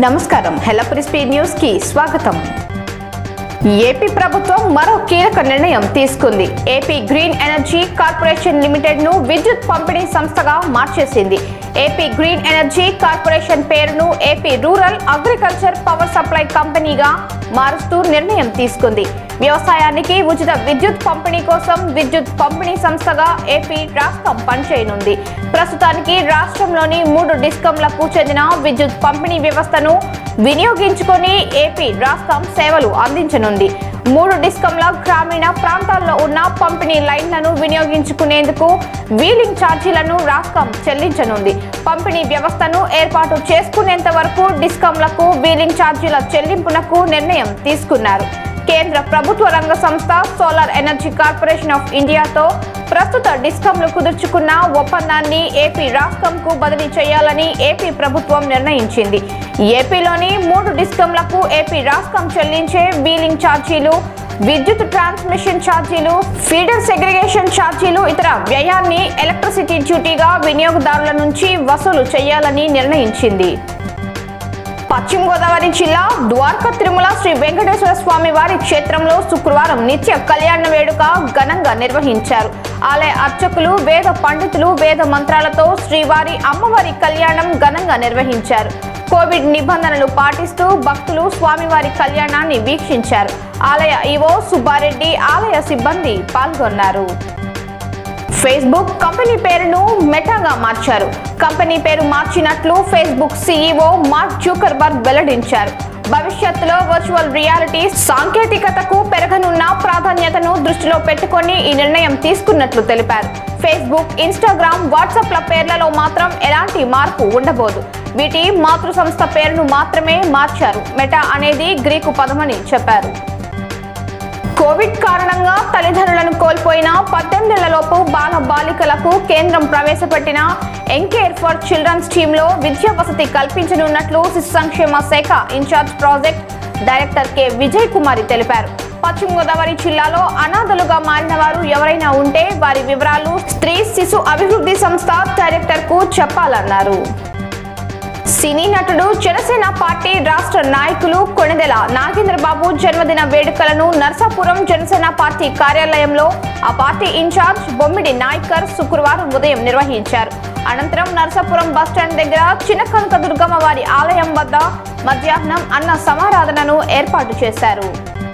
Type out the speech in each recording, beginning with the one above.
నమస్కారం హెలపరి speed news కి స్వాగతం ఏపీ ప్రభుత్వం మరో కీలక నిర్ణయం తీసుకుంది AP green energy corporation limited ను విద్యుత్ పంపిణీ సంస్థగా మార్చేసింది ఏపీ గ్రీన్ ఎనర్జీ కార్పొరేషన్ పేరును AP rural agriculture power supply కంపెనీగా మారుస్తూ నిర్ణయం తీసుకుంది వ్యవసాయానికి ఉచిత విద్యుత్ పంపిణీ కోసం విద్యుత్ పంపిణీ సంస్థగా ఏపీ రాష్ట్రం పనిచేయనుంది ప్రస్తుతానికి రాష్ట్రంలోని మూడు డిస్కంలకు చెందిన విద్యుత్ పంపిణీ వ్యవస్థను వినియోగించుకొని ఏపీ రాష్ట్రం సేవలు అందించనుంది మూడు డిస్కంల గ్రామీణ ప్రాంతాల్లో ఉన్న పంపిణీ లైన్లను వినియోగించుకునేందుకు వీలింగ్ ఛార్జీలను రాష్ట్రం చెల్లించనుంది పంపిణీ వ్యవస్థను ఏర్పాటు చేసుకునేంత వరకు డిస్కంలకు వీలింగ్ ఛార్జీల చెల్లింపునకు నిర్ణయం తీసుకున్నారు కేంద్ర ప్రభుత్వ రంగ సంస్థ సోలార్ ఎనర్జీ కార్పొరేషన్ ఆఫ్ ఇండియాతో ప్రస్తుత డిస్కంలు కుదుర్చుకున్న ఒప్పందాన్ని ఏపీ రాష్ట్రంకు బదిలీ చేయాలని ఏపీ ప్రభుత్వం నిర్ణయించింది ఏపీలోని మూడు డిస్కంలకు ఏపీ రాష్ట్రం చెల్లించే బీలింగ్ ఛార్జీలు విద్యుత్ ట్రాన్స్మిషన్ ఛార్జీలు ఫీడర్ సెగ్రిగేషన్ ఛార్జీలు ఇతర వ్యయాన్ని ఎలక్ట్రిసిటీ డ్యూటీగా వినియోగదారుల నుంచి వసూలు చేయాలని నిర్ణయించింది పశ్చిమ గోదావరి జిల్లా ద్వారకా తిరుమల శ్రీ వెంకటేశ్వర స్వామి వారి క్షేత్రంలో శుక్రవారం నిత్య కళ్యాణ వేడుక ఘనంగా నిర్వహించారు ఆలయ అర్చకులు వేద పండితులు వేద మంత్రాలతో శ్రీవారి అమ్మవారి కళ్యాణం ఘనంగా నిర్వహించారు కోవిడ్ నిబంధనలు పాటిస్తూ భక్తులు స్వామివారి కళ్యాణాన్ని వీక్షించారు ఆలయ ఈవో సుబ్బారెడ్డి ఆలయ సిబ్బంది పాల్గొన్నారు ఫేస్బుక్ కంపెనీ పేరును మెటాగా మార్చారు కంపెనీ పేరు మార్చినట్లు ఫేస్బుక్ సీఈఓ మార్క్ జూకర్బర్గ్ వెల్లడించారు భవిష్యత్తులో వర్చువల్ రియాలిటీ సాంకేతికతకు పెరగనున్న ప్రాధాన్యతను దృష్టిలో పెట్టుకొని ఈ నిర్ణయం తీసుకున్నట్లు తెలిపారు ఫేస్బుక్ ఇన్స్టాగ్రామ్ వాట్సాప్ల పేర్లలో మాత్రం ఎలాంటి మార్పు ఉండబోదు వీటి మాతృ సంస్థ పేరును మాత్రమే మార్చారు మెటా అనేది గ్రీకు పదమని చెప్పారు కోవిడ్ కారణంగా తల్లిదండ్రులను కోల్పోయిన పద్దెనిమిదేళ్లలోపు బాల బాలికలకు కేంద్రం ప్రవేశపెట్టిన ఎంకేర్ ఫర్ చిల్డ్రన్స్ స్కీమ్లో విద్యా వసతి కల్పించనున్నట్లు శిశు సంక్షేమ శాఖ incharge project director K Vijay Kumari తెలిపారు పశ్చిమ గోదావరి జిల్లాలో అనాథలుగా మారిన వారు ఎవరైనా ఉంటే వారి వివరాలు స్త్రీ శిశు అభివృద్ధి సంస్థ డైరెక్టర్ కు చెప్పాలన్నారు సినీ నటుడు జనసేన పార్టీ రాష్ట్ర నాయకులు కొణిదెల నాగేంద్రబాబు జన్మదిన వేడుకలను నర్సాపురం జనసేన పార్టీ కార్యాలయంలో ఆ పార్టీ ఇన్ఛార్జ్ బొమ్మిడి నాయకర్ శుక్రవారం ఉదయం నిర్వహించారు అనంతరం నర్సాపురం బస్టాండ్ దగ్గర చిన్న కనకదుర్గమ్మ వారి ఆలయం వద్ద మధ్యాహ్నం అన్న సమారాధనను ఏర్పాటు చేశారు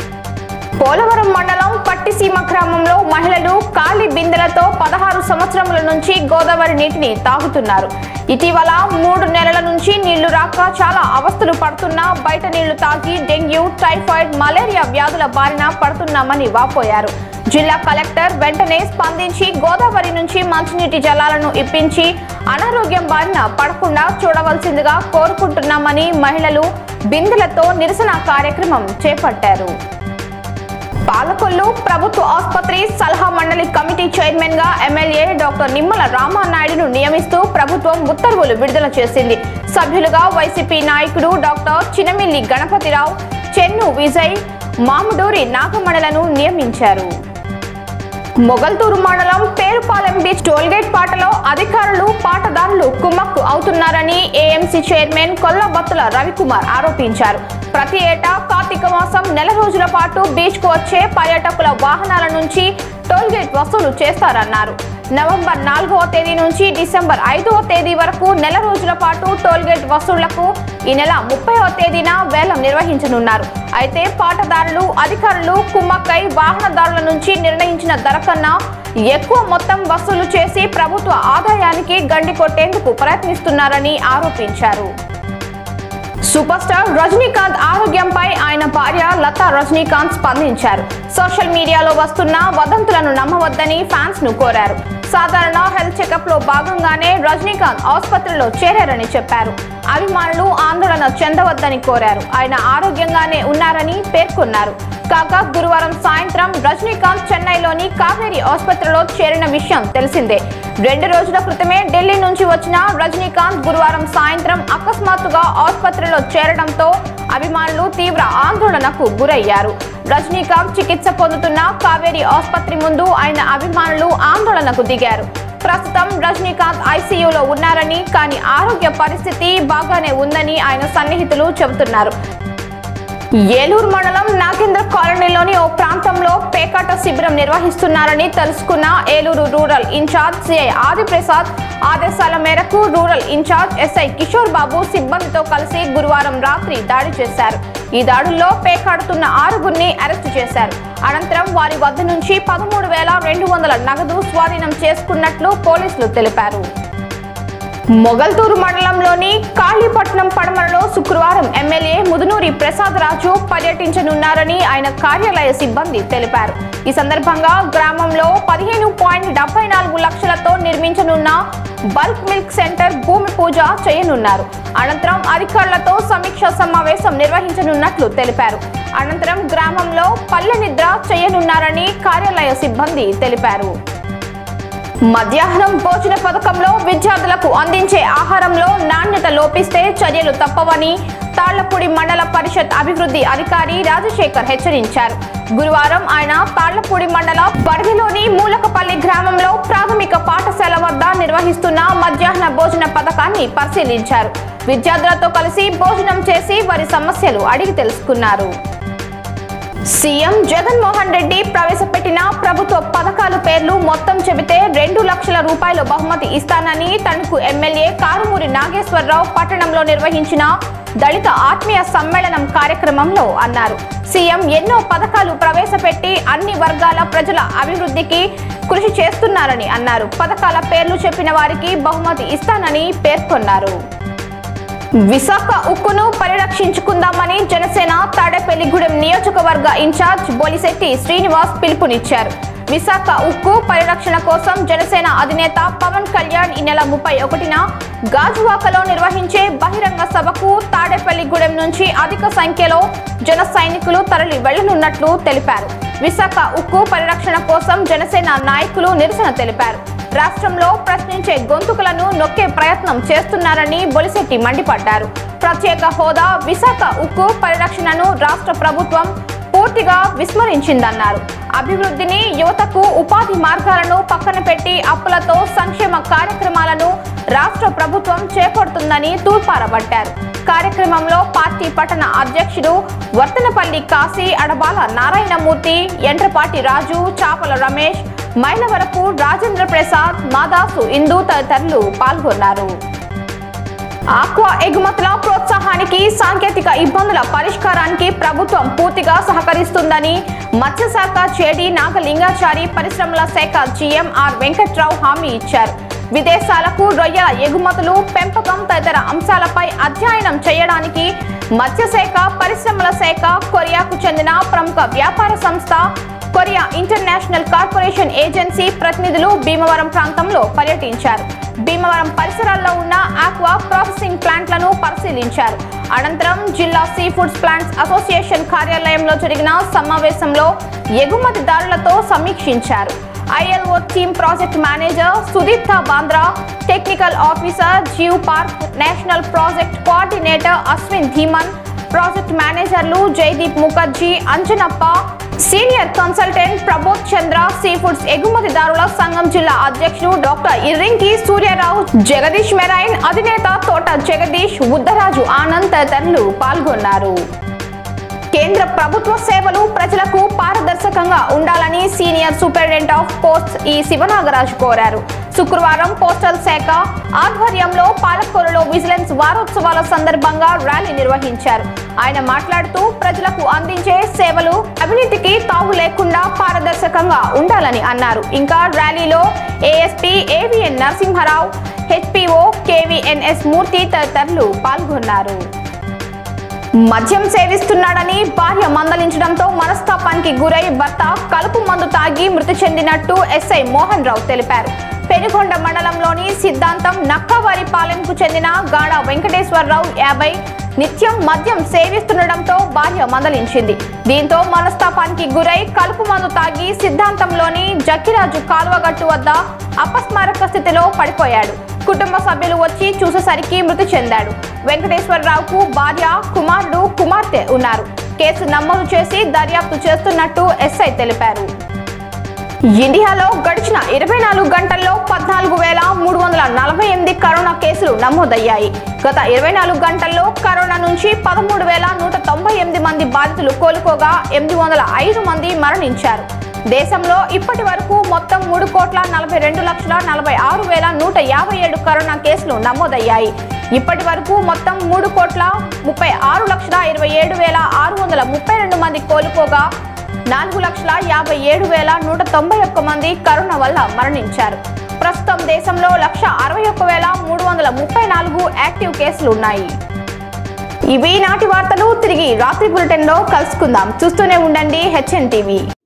పోలవరం మండలం పట్టిసీమ గ్రామంలో మహిళలు ఖాళీ బిందెలతో పదహారు సంవత్సరముల నుంచి గోదావరి నీటిని తాగుతున్నారు ఇటీవల మూడు నెలల నుంచి నీళ్లు రాక చాలా అవస్థలు పడుతున్నా బయట నీళ్లు తాగి డెంగ్యూ టైఫాయిడ్ మలేరియా వ్యాధుల బారిన పడుతున్నామని వాపోయారు జిల్లా కలెక్టర్ వెంటనే స్పందించి గోదావరి నుంచి మంచినీటి జలాలను ఇప్పించి అనారోగ్యం బారిన పడకుండా చూడవలసిందిగా కోరుకుంటున్నామని మహిళలు బిందెలతో నిరసన కార్యక్రమం చేపట్టారు పాలకొల్లు ప్రభుత్వ ఆసుపత్రి సలహా మండలి కమిటీ చైర్మన్ గా ఎమ్మెల్యే డాక్టర్ నిమ్మల రామానాయుడును నియమిస్తూ ప్రభుత్వం ఉత్తర్వులు విడుదల చేసింది సభ్యులుగా వైసీపీ నాయకుడు డాక్టర్ చినమిల్లి గణపతిరావు చెన్ను విజయ్ మాముడూరి నాగమణలను నియమించారు మొగల్తూరు మండలం పేరుపాలెం బీచ్ టోల్గేట్ పాటలో అధికారులు పాటదారులు కుమ్మక్కు అవుతున్నారని ఏఎంసీ చైర్మన్ కొల్లబత్తుల రవికుమార్ ఆరోపించారు ప్రతి ఏటా కార్తీక మాసం నెల రోజుల పాటు బీచ్ కు వచ్చే పర్యాటకుల వాహనాల నుంచి టోల్గేట్ వసూలు చేస్తారన్నారు నవంబర్ నాలుగవ తేదీ నుంచి డిసెంబర్ ఐదవ తేదీ వరకు నెల రోజుల పాటు టోల్గేట్ వసూళ్లకు ఈ నెల ముప్పైవ తేదీన వేలం నిర్వహించనున్నారు అయితే పాటదారులు అధికారులు కుమ్మక్కై వాహనదారుల నుంచి నిర్ణయించిన ధర కన్నా ఎక్కువ మొత్తం వసూలు చేసి ప్రభుత్వ ఆదాయానికి గండి కొట్టేందుకు ప్రయత్నిస్తున్నారని ఆరోపించారు సూపర్ స్టార్ రజనీకాంత్ ఆరోగ్యంపై ఆయన భార్య లతా రజనీకాంత్ స్పందించారు సోషల్ మీడియాలో వస్తున్న వదంతులను నమ్మవద్దని ఫ్యాన్స్ ను కోరారు సాధారణ హెల్త్ చెకప్ లో భాగంగానే రజనీకాంత్ ఆసుపత్రిలో చేరారని చెప్పారు అభిమానులు ఆందోళన చెందవద్దని కోరారు ఆయన ఆరోగ్యంగానే ఉన్నారని పేర్కొన్నారు కాగా గురువారం సాయంత్రం రజనీకాంత్ చెన్నైలోని కావేరీ ఆసుపత్రిలో చేరిన విషయం తెలిసిందే రెండు రోజుల క్రితమే ఢిల్లీ నుంచి వచ్చిన రజనీకాంత్ గురువారం సాయంత్రం అకస్మాత్తుగా ఆసుపత్రిలో చేరడంతో అభిమానులు తీవ్ర ఆందోళనకు గురయ్యారు రజనీకాంత్ చికిత్స పొందుతున్న కావేరీ ఆసుపత్రి ముందు ఆయన అభిమానులు ఆందోళనకు దిగారు ప్రస్తుతం రజనీకాంత్ ఐసీయూలో ఉన్నారని కానీ ఆరోగ్య పరిస్థితి బాగానే ఉందని ఆయన సన్నిహితులు చెబుతున్నారు ఏలూరు మండలం నాగేంద్ర కాలనీలోని ఓ ప్రాంతంలో పేకాట శిబిరం నిర్వహిస్తున్నారని తెలుసుకున్న Eluru rural incharge CI Adiprasad ఆదేశాల మేరకు rural incharge SI Kishore Babu సిబ్బందితో కలిసి గురువారం రాత్రి దాడి చేశారు ఈ దాడుల్లో పేకాడుతున్న ఆరుగురిని అరెస్టు చేశారు అనంతరం వారి వద్ద నుంచి పదమూడు వేల రెండు వందల నగదు స్వాధీనం చేసుకున్నట్లు పోలీసులు తెలిపారు మొగల్తూరు మండలంలోని కాళీపట్నం పడమరలో శుక్రవారం ఎమ్మెల్యే ముదునూరి ప్రసాద్ రాజు పర్యటించనున్నారని ఆయన కార్యాలయ సిబ్బంది తెలిపారు ఈ సందర్భంగా గ్రామంలో పదిహేను పాయింట్ డెబ్బై నాలుగు లక్షలతో నిర్మించనున్న బల్క్ మిల్క్ సెంటర్ భూమి పూజ చేయనున్నారు అనంతరం అధికారులతో సమీక్ష సమావేశం నిర్వహించనున్నట్లు తెలిపారు అనంతరం గ్రామంలో పల్లె నిద్ర చేయనున్నారని కార్యాలయ సిబ్బంది తెలిపారు మధ్యాహ్నం భోజన పథకంలో విద్యార్థులకు అందించే ఆహారంలో నాణ్యత లోపిస్తే చర్యలు తప్పవని తాళ్లపూడి మండల పరిషత్ అభివృద్ధి అధికారి రాజశేఖర్ హెచ్చరించారు గురువారం ఆయన తాళ్లపూడి మండల పరిధిలోని మూలకపల్లి గ్రామంలో ప్రాథమిక పాఠశాల వద్ద నిర్వహిస్తున్న మధ్యాహ్న భోజన పథకాన్ని పరిశీలించారు విద్యార్థులతో కలిసి భోజనం చేసి వారి సమస్యలు అడిగి తెలుసుకున్నారు సీఎం జగన్మోహన్ రెడ్డి ప్రవేశపెట్టిన ప్రభుత్వ పథకాల పేర్లు మొత్తం చెబితే రెండు లక్షల రూపాయల బహుమతి ఇస్తానని తణుకు ఎమ్మెల్యే కారుమూరి నాగేశ్వరరావు పట్టణంలో నిర్వహించిన దళిత ఆత్మీయ సమ్మేళనం కార్యక్రమంలో అన్నారు సీఎం ఎన్నో పథకాలు ప్రవేశపెట్టి అన్ని వర్గాల ప్రజల అభివృద్ధికి కృషి చేస్తున్నారని అన్నారు పథకాల పేర్లు చెప్పిన వారికి బహుమతి ఇస్తానని పేర్కొన్నారు విశాఖ ఉక్కును పరిరక్షించుకుందామని జనసేన తాడేపల్లిగూడెం నియోజకవర్గ ఇన్ఛార్జ్ బొలిశెట్టి శ్రీనివాస్ పిలుపునిచ్చారు విశాఖ ఉక్కు పరిరక్షణ కోసం జనసేన అధినేత పవన్ కళ్యాణ్ ఈ నెల ముప్పై ఒకటిన గాజువాకలో నిర్వహించే బహిరంగ సభకు తాడేపల్లిగూడెం నుంచి అధిక సంఖ్యలో జన సైనికులు తరలి వెళ్లనున్నట్లు తెలిపారు విశాఖ ఉక్కు పరిరక్షణ కోసం జనసేన నాయకులు నిరసన తెలిపారు రాష్ట్రంలో ప్రశ్నించే గొంతుకులను నొక్కే ప్రయత్నం చేస్తున్నారని బొలిశెట్టి మండిపడ్డారు ప్రత్యేక హోదా విశాఖ ఉక్కు పరిరక్షణను రాష్ట్ర ప్రభుత్వం పూర్తిగా విస్మరించిందన్నారు అభివృద్ధిని యువతకు ఉపాధి మార్గాలను పక్కన పెట్టి అప్పులతో సంక్షేమ కార్యక్రమాలను రాష్ట్ర ప్రభుత్వం చేపడుతుందని తూర్పారబట్టారు కార్యక్రమంలో పార్టీ పట్టణ అధ్యక్షుడు వర్తనపల్లి కాశీ అడబాల నారాయణమూర్తి ఎండ్రపాటి రాజు చాపల రమేష్ మైలవరపు రాజేంద్ర ప్రసాద్ మాదాసు ఇందు తదితరులు పాల్గొన్నారు ఆక్వా ఎగుమతుల ప్రోత్సాహానికి సాంకేతిక ఇబ్బందుల పరిష్కారానికి ప్రభుత్వం పూర్తిగా సహకరిస్తుందని మత్స్యశాఖ చేడి నాగలింగాచారి పరిశ్రమల శాఖ జీఎంఆర్ వెంకట్రావు హామీ ఇచ్చారు విదేశాలకు రొయ్యల ఎగుమతులు పెంపకం తదితర అంశాలపై అధ్యయనం చేయడానికి మత్స్యశాఖ పరిశ్రమల శాఖ కొరియాకు చెందిన ప్రముఖ వ్యాపార సంస్థ కొరియా ఇంటర్నేషనల్ కార్పొరేషన్ ఏజెన్సీ ప్రతినిధులు భీమవరం ప్రాంతంలో పర్యటించారు భీమవరం పరిసరాల్లో ఉన్న ఆక్వా ప్రాసెసింగ్ ప్లాంట్లను పరిశీలించారు అనంతరం జిల్లా సీ ఫుడ్స్ ప్లాంట్స్ అసోసియేషన్ కార్యాలయంలో జరిగిన సమావేశంలో ఎగుమతిదారులతో సమీక్షించారు ILO team project manager Sudipta Bandra technical officer Jeev Park national project coordinator Ashwin Dhiman project మేనేజర్లు Jaideep Mukherjee Anjanappa senior consultant Prabodh Chandra sea foods ఎగుమతిదారుల సంఘం జిల్లా అధ్యక్షుడు డాక్టర్ ఇర్రింకి సూర్యారావు జగదీష్ మెరైన్ అధినేత తోట జగదీష్ ఉద్దరాజు ఆనంద్ తదితరులు పాల్గొన్నారు కేంద్ర ప్రభుత్వ సేవలు ప్రజలకు పారదర్శకంగా ఉండాలని సీనియర్ సూపరింటెండెంట్ ఆఫ్ పోస్ట్ ఈ శివనాగరాజు కోరారు శుక్రవారం పోస్టల్ శాఖ ఆధ్వర్యంలో పాలకూరులో విజిలెన్స్ వారోత్సవాల సందర్భంగా ర్యాలీ నిర్వహించారు ఆయన మాట్లాడుతూ ప్రజలకు అందించే సేవలు అవినీతికి తావు లేకుండా పారదర్శకంగా ఉండాలని అన్నారు ఇంకా ర్యాలీలో ASP AVN Narasimha Rao HPO KVNS Murthy తదితరులు పాల్గొన్నారు మద్యం సేవిస్తున్నాడని భార్య మందలించడంతో మనస్తాపానికి గురై భర్త కలుపు మందు తాగి మృతి చెందినట్టు ఎస్ఐ మోహన్ రావు తెలిపారు పెనుగొండ మండలంలోని సిద్ధాంతం నక్కవారిపాలెంకు చెందిన గాడ వెంకటేశ్వరరావు యాభై నిత్యం మద్యం సేవిస్తుండటంతో భార్య మందలించింది దీంతో మనస్తాపానికి గురై కలుపు మందు తాగి సిద్ధాంతంలోని జక్కిరాజు కాలువగట్టు వద్ద అపస్మారక స్థితిలో పడిపోయాడు కుటుంబ సభ్యులు వచ్చి చూసేసరికి మృతి చెందాడు వెంకటేశ్వరరావుకు భార్య కుమారుడు కుమార్తె ఉన్నారు కేసు నమోదు చేసి దర్యాప్తు చేస్తున్నట్టు ఎస్ఐ తెలిపారు ఇండియాలో గడిచిన ఇరవై నాలుగు గంటల్లో పద్నాలుగు వేల మూడు వందల నలభై ఎనిమిది కరోనా కేసులు నమోదయ్యాయి గత ఇరవై నాలుగు గంటల్లో కరోనా నుంచి పదమూడు వేల నూట తొంభై ఎనిమిది మంది బాధితులు కోలుకోగా ఎనిమిది వందల ఐదు మంది మరణించారు దేశంలో ఇప్పటి వరకు మొత్తం మూడు కోట్ల నలభై రెండు లక్షల నలభై ఆరు వేల నూట యాభై ఏడు కరోనా కేసులు నమోదయ్యాయి ఇప్పటి వరకు మొత్తం మూడు కోట్ల ముప్పై ఆరు లక్షల ఇరవై ఏడు వేల ఆరు వందల ముప్పై రెండు మంది కోలుకోగా నాలుగు లక్షల యాభై ఏడు వేల నూట తొంభై ఒక్క మంది కరోనా వల్ల మరణించారు ప్రస్తుతం దేశంలో లక్ష అరవై ఒక్క వేల మూడు వందల ముప్పై నాలుగు యాక్టివ్ కేసులు ఉన్నాయి ఇవి నాటి వార్తలు తిరిగి రాత్రి బులెటిన్లో కలుసుకుందాం చూస్తూనే ఉండండి హెచ్ఎన్ టీవీ